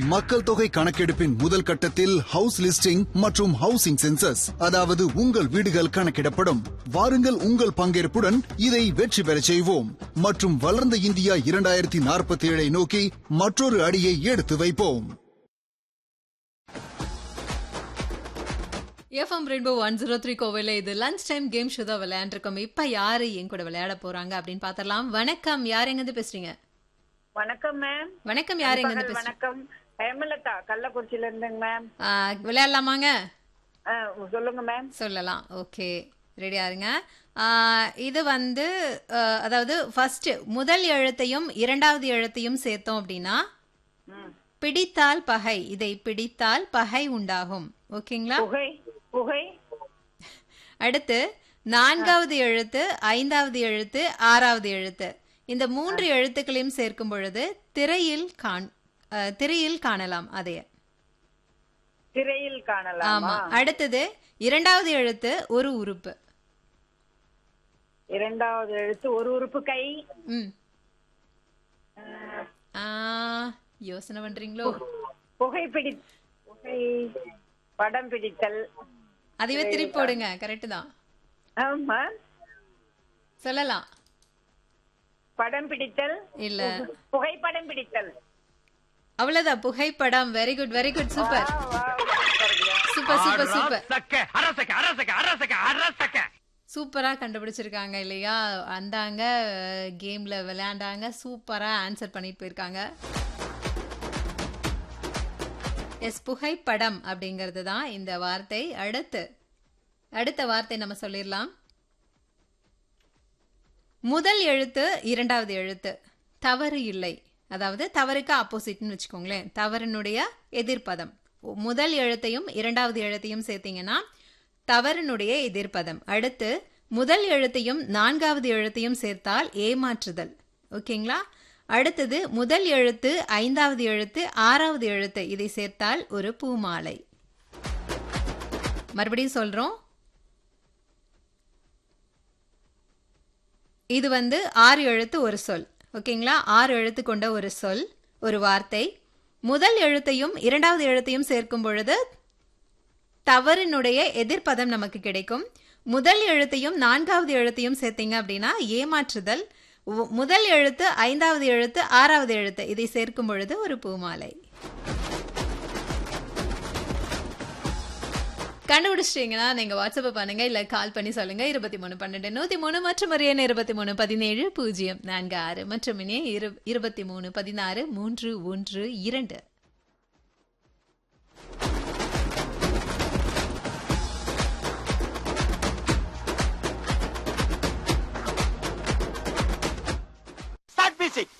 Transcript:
மக்கள் தொகை கணக்கெடுப்பின் முதல் கட்டத்தில் ஹவுஸ் லிஸ்டிங் மற்றும் ஹவுசிங் சென்சஸ் அதாவது உங்கள் வீடுகள் கணக்கிடப்படும் வாருங்கள் உங்கள் பங்கேற்புடன் இதை வெற்றி பெறச் செய்வோம் மற்றும் வளர்ந்த இந்தியா இரண்டாயிரத்தி நாற்பத்தி ஏழை நோக்கி மற்றொரு அடியை எடுத்து வைப்போம் FM rainbow one zero three கோவில இது லஞ்ச் டைம் கேம் ஷோ தான் விளையாண்டுருக்கோம் இப்ப யாரு என் கூட விளையாட போறாங்க அப்படின்னு பார்த்தரலாம் வணக்கம் யார் எங்கிருந்து பேசுறீங்க வணக்கம் மேம் வணக்கம் யார் எங்கிருந்து பகல் பேசுறீங்க வணக்கம் ஹேமலதா கள்ளக்குறிச்சியில இருந்துங்க மேம் ஆ, விளையாடலாமாங்க ஆ, சொல்லுங்க மேம் சொல்லலாம் ஓகே ரெடியா இருங்க ஆ, இது வந்து ஆ, அதாவது ஃபர்ஸ்ட் முதல் எழுத்தையும் இரண்டாவது எழுத்தையும் சேர்த்தோம் அப்படின்னா ம். பிடித்தால் பகை இதை பிடித்தால் பகை உண்டாகும் ஓகேங்களா புகை புகை அடுத்து நான்காவது எழுத்து ஐந்தாவது எழுத்து ஆறாவது எழுத்து இந்த மூன்று எழுத்துக்களையும் சேர்க்கும் பொழுது திரையில் காண் அஹ், திரையில் காணலாம் அதைய திரையில் ஆமா காணலாமா அடுத்தது இரண்டாவது எழுத்து ஒரு உறுப்பு இரண்டாவது எழுத்து ஒரு உறுப்பு கை ம் ஆ, யோசனை பண்றீங்களோ புகை பிடி புகை படம் பிடித்தல் அதுவே திருப்பி போடுங்க கரெக்ட் தான் ஆமா சொல்லலாம் படம் பிடித்தல் இல்ல புகைப்படம் பிடித்தல் அவ்வளவுதான் புகைப்படம் very good very good super ஆ, வா, சூப்பர் இருக்குதா. சூப்பர் சூப்பர் சூப்பர் அரசக்க அரசக்க அரசக்க அரசக்க அரசக்க சூப்பரா கண்டுபிடிச்சிருக்காங்க இல்லையா அந்தாங்க கேம்ல விளையாண்டாங்க சூப்பரா ஆன்சர் பண்ணிட்டு போயிருக்காங்க எஸ் புகைப்படம் அப்படிங்கிறது தான் இந்த வார்த்தை அடுத்து அடுத்த வார்த்தை நம்ம சொல்லிடலாம் முதல் எழுத்து இரண்டாவது எழுத்து தவறு இல்லை அதாவது தவறுக்கு ஆப்போசிட்னு வச்சுக்கோங்களேன் தவறினுடைய எதிர்ப்பதம் முதல் எழுத்தையும் இரண்டாவது எழுத்தையும் சேர்த்தீங்கன்னா தவறினுடைய எதிர்ப்பதம் அடுத்து முதல் எழுத்தையும் நான்காவது எழுத்தையும் சேர்த்தால் ஏமாற்றுதல் ஓகேங்களா அடுத்தது முதல் எழுத்து ஐந்தாவது எழுத்து ஆறாவது எழுத்து இதை சேர்த்தால் ஒரு பூமாலை மறுபடியும் சொல்றோம் இது வந்து ஆறு எழுத்து ஒரு சொல் ஓகேங்களா ஆறு எழுத்து கொண்ட ஒரு சொல் ஒரு வார்த்தை முதல் எழுத்தையும் இரண்டாவது எழுத்தையும் சேர்க்கும் பொழுது தவறினுடைய எதிர்ப்பதம் நமக்கு கிடைக்கும் முதல் எழுத்தையும் நான்காவது எழுத்தையும் சேர்த்தீங்க அப்படின்னா ஏமாற்றுதல் உ- முதல் எழுத்து ஐந்தாவது எழுத்து ஆறாவது எழுத்து இதை சேர்க்கும் பொழுது ஒரு பூமாலை கண்டுபிடிச்சிட்டீங்கன்னா நீங்க வாட்ஸ்அப் பண்ணுங்க இல்ல கால் பண்ணி சொல்லுங்க இருபத்தி மூணு பன்னெண்டு நூத்தி மூணு மற்றும் ஒரு எண் இருபத்தி மூணு பதினேழு பூஜ்ஜியம் நான்கு ஆறு மற்றும் இனி இரு இருபத்தி மூணு பதினாறு மூன்று ஒன்று இரண்டு ஸ்டார்ட் மியூசிக்